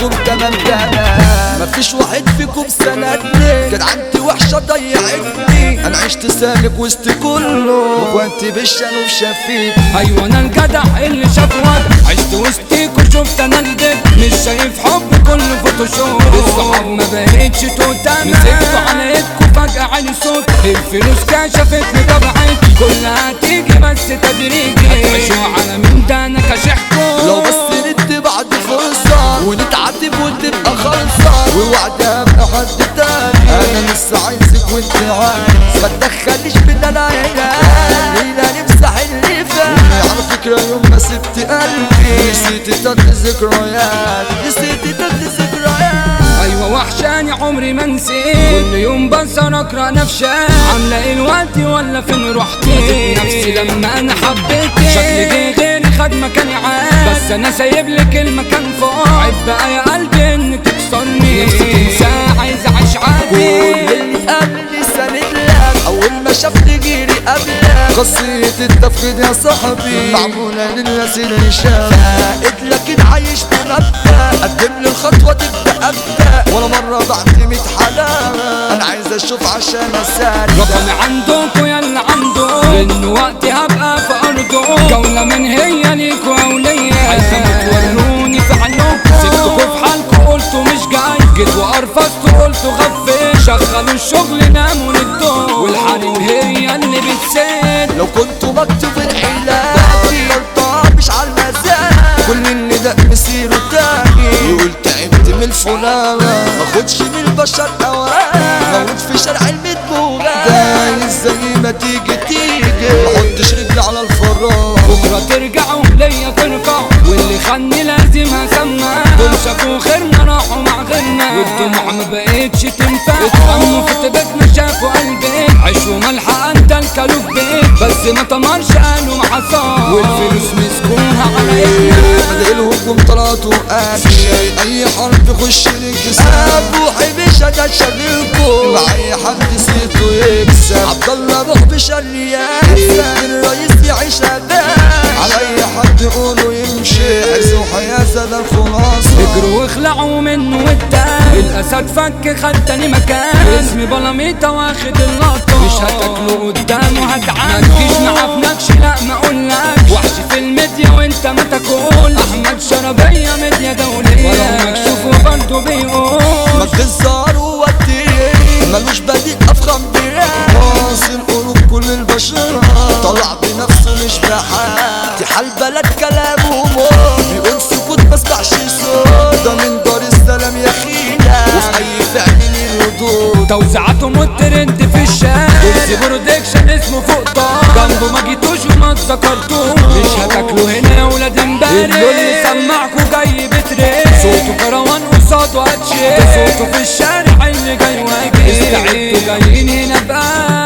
انتم تمام تمام مفيش واحد فيكم سندني جدعنتي وحشة ضيعتني انا عشت سالك وسط كله واخواتي بالشنوب شافيك ايوه انا الجدع اللي شاف وضع عشت وسطيك وشفت انا الجد مش شايف حب كله فوتوشوب الصحاب ما بقتش توتانا مسكتوا على ايدكوا فجأة عيني صوت الفلوس كشفتني طبعتي كلها تيجي بس تدريجي هتعيشوا على مين ده انا كشحكوا لو بس ندي بعد فرصة ونتعاتب وتبقى خلصة ووعدها ابقى حد تاني انا لسه عايزك وانت عايز ما تدخليش بينا العيلة خلينا نمسح اللي فات على فكرة يوم ما سبت قلبي نسيت تلات ذكريات نسيت تلات ذكريات ايوه وحشاني عمري ما نسيت كل يوم بنسى اقرا نفسي عامله ايه الوقت ولا فين رحتي نفسي لما انا حبيتك شكلي جه غيري خد مكاني عاد بس انا سايب لك المكان فوق عيب بقى يا قلبي انك تكسرني نفسي تنسى عايز اعيش كل عادي اللي قبلي ساند لك اول ما شافني جيري قبلك قصية التفقد يا صاحبي معمولة للناس اللي شافت لكن عايش بمبدأ قدم لي الخطوة تبدأ أبدأ ولا مرة بعتمد حلاوة أنا عايز أشوف عشان أساري رقمي عندكوا يلا عنده لان وقتي هبقى في ارضه جولة من هي ليكوا او ليا عايزة توروني في عينكوا سبتكوا في حالكوا قلتوا مش جاي جيت وقرفزتوا قلتوا غفيت شغلوا الشغل ناموا للدور والحريم هي اللي بتسد لو كنت مكتوب العلاج بطلتها مش على المزاج كل اللي ده مسيره تاني يقول تعبت من الفلان ماخدش من البشر اوان موت في شارع المدمومة دايس زي ما تيجي تيجي محطش رجلي على الفراغ بكرة ترجعوا ليا ترجعوا واللي خاني لازم هسمع دول شافوا خيرنا راحوا مع غيرنا والدموع ما بقتش تنفع اتغموا في تبتنا شافوا قلبي عيش وملحق انت الكلوف بيت بس ما تمرش قالوا حصان والفلوس مسكوها على ايدنا بدأ الهجوم طلعت وقاسي اي حرب يخش لك روحي مش هتشغلكم مع اي حد سيته يكسب عبد الله روح بشريات الرئيس يعيش اداء على اي حد يقولوا يمشي عزوا حياة ده الخلاصة اجروا واخلعوا منه والتاني الاسد فك خد تاني مكان اسمي بلاميطة واخد اللقطة مش هتاكلوا قدامه هتعانوا ما تجيش معاه بنكش لا ما اقولكش وحش في الميديا وانت ما تاكل احمد شربية ميديا دولية ولو مكشوف برضه بيقول ما تهزر ووديه ملوش بديل افخم بيه واصل قلوب كل البشر طلع بنفسه مش بحال دي حال بلد كلامه موت بيقول سكوت ما اسمعش صوت ده من دار السلام يا خينا وفي اي فعل ليه ردود توزيعاتهم والترند في الشارع كرسي برودكشن اسمه فوق طار جنبه ما جيتوش وما اتذكرتوش مش هتاكلوا هنا يا ولاد امبارح اللي سمعكوا جاي بتريق صوته كروان قصاده هتشيل ده صوته في الشارع اللي جاي واجي استعدوا جايين هنا بقى